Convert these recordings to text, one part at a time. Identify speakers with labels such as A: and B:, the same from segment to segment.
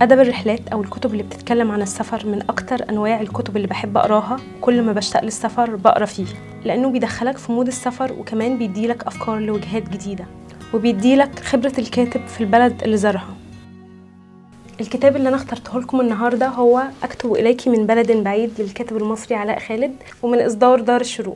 A: أدب الرحلات أو الكتب اللي بتتكلم عن السفر من أكتر أنواع الكتب اللي بحب أقراها كل ما بشتاق للسفر بقرا فيه لأنه بيدخلك في مود السفر وكمان بيديلك أفكار لوجهات جديدة وبيديلك خبرة الكاتب في البلد اللي زارها الكتاب اللي أنا اخترته لكم النهاردة هو أكتب إليك من بلد بعيد للكاتب المصري علاء خالد ومن إصدار دار الشروق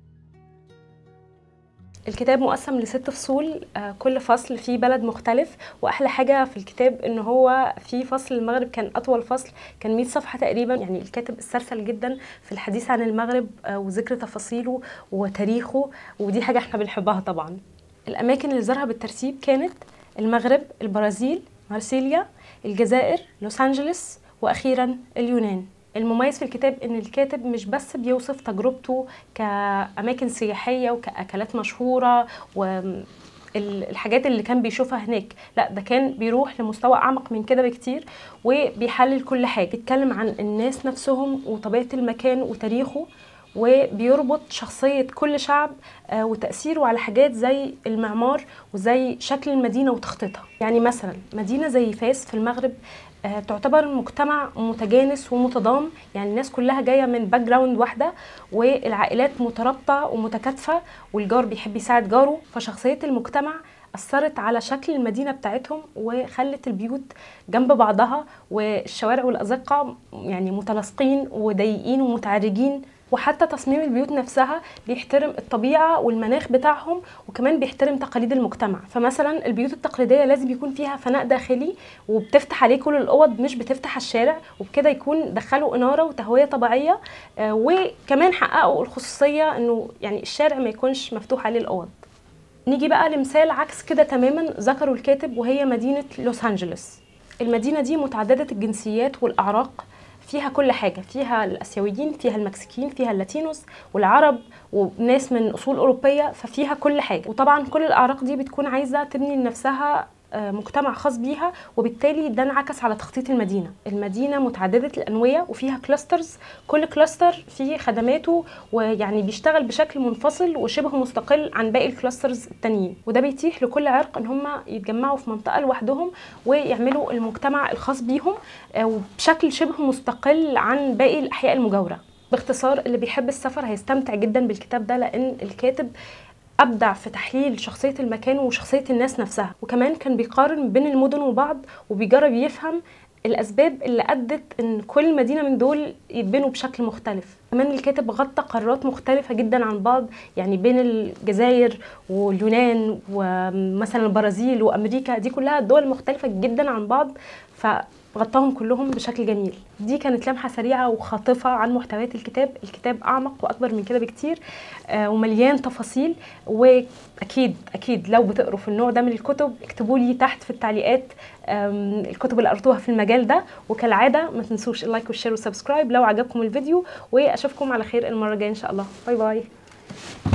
A: الكتاب مقسم لست فصول آه، كل فصل فيه بلد مختلف واحلى حاجه في الكتاب ان هو في فصل المغرب كان اطول فصل كان 100 صفحه تقريبا يعني الكاتب استرسل جدا في الحديث عن المغرب آه، وذكر تفاصيله وتاريخه ودي حاجه احنا بنحبها طبعا الاماكن اللي زارها بالترتيب كانت المغرب البرازيل مارسيليا الجزائر لوس انجلوس واخيرا اليونان المميز في الكتاب ان الكاتب مش بس بيوصف تجربته كاماكن سياحيه وكاكلات مشهوره والحاجات اللي كان بيشوفها هناك لا ده كان بيروح لمستوى اعمق من كده بكتير وبيحلل كل حاجه بيتكلم عن الناس نفسهم وطبيعه المكان وتاريخه وبيربط شخصية كل شعب آه، وتأثيره على حاجات زي المعمار وزي شكل المدينة وتخطيطها يعني مثلا مدينة زي فاس في المغرب آه، تعتبر مجتمع متجانس ومتضام يعني الناس كلها جايه من باك جراوند واحده والعائلات مترابطه ومتكاتفه والجار بيحب يساعد جاره فشخصيه المجتمع اثرت على شكل المدينه بتاعتهم وخلت البيوت جنب بعضها والشوارع والازقه يعني متلاصقين وضيقين ومتعرجين وحتى تصميم البيوت نفسها بيحترم الطبيعه والمناخ بتاعهم وكمان بيحترم تقاليد المجتمع فمثلا البيوت التقليديه لازم يكون فيها فناء داخلي وبتفتح عليه كل الاوض مش بتفتح الشارع وبكده يكون دخلوا اناره وتهويه طبيعيه آه، وكمان حققوا الخصوصيه انه يعني الشارع ما يكونش مفتوح عليه الاوض نيجي بقى لمثال عكس كده تماما ذكره الكاتب وهي مدينه لوس انجلوس المدينه دي متعدده الجنسيات والاعراق فيها كل حاجه فيها الاسيويين فيها المكسيكيين فيها اللاتينوس والعرب وناس من اصول اوروبيه ففيها كل حاجه وطبعا كل الاعراق دي بتكون عايزه تبني لنفسها آه، مجتمع خاص بيها وبالتالي ده انعكس على تخطيط المدينه المدينه متعدده الانويه وفيها كلاسترز كل كلاستر فيه خدماته ويعني بيشتغل بشكل منفصل وشبه مستقل عن باقي الكلاسترز التانيين وده بيتيح لكل عرق ان هم يتجمعوا في منطقه لوحدهم ويعملوا المجتمع الخاص بيهم آه، وبشكل شبه مستقل عن باقي الاحياء المجاوره باختصار اللي بيحب السفر هيستمتع جدا بالكتاب ده لان الكاتب ابدع في تحليل شخصيه المكان وشخصيه الناس نفسها وكمان كان بيقارن بين المدن وبعض وبيجرب يفهم الاسباب اللي ادت ان كل مدينه من دول يتبنوا بشكل مختلف كمان الكاتب غطى قارات مختلفه جدا عن بعض يعني بين الجزائر واليونان ومثلا البرازيل وامريكا دي كلها دول مختلفه جدا عن بعض ف غطاهم كلهم بشكل جميل دي كانت لمحة سريعة وخاطفة عن محتويات الكتاب الكتاب أعمق وأكبر من كده بكتير آه، ومليان تفاصيل وأكيد أكيد لو بتقروا في النوع ده من الكتب اكتبوا لي تحت في التعليقات آم، الكتب اللي قرأتوها في المجال ده وكالعادة ما تنسوش اللايك والشير والسبسكرايب لو عجبكم الفيديو وأشوفكم على خير المرة الجاية إن شاء الله باي باي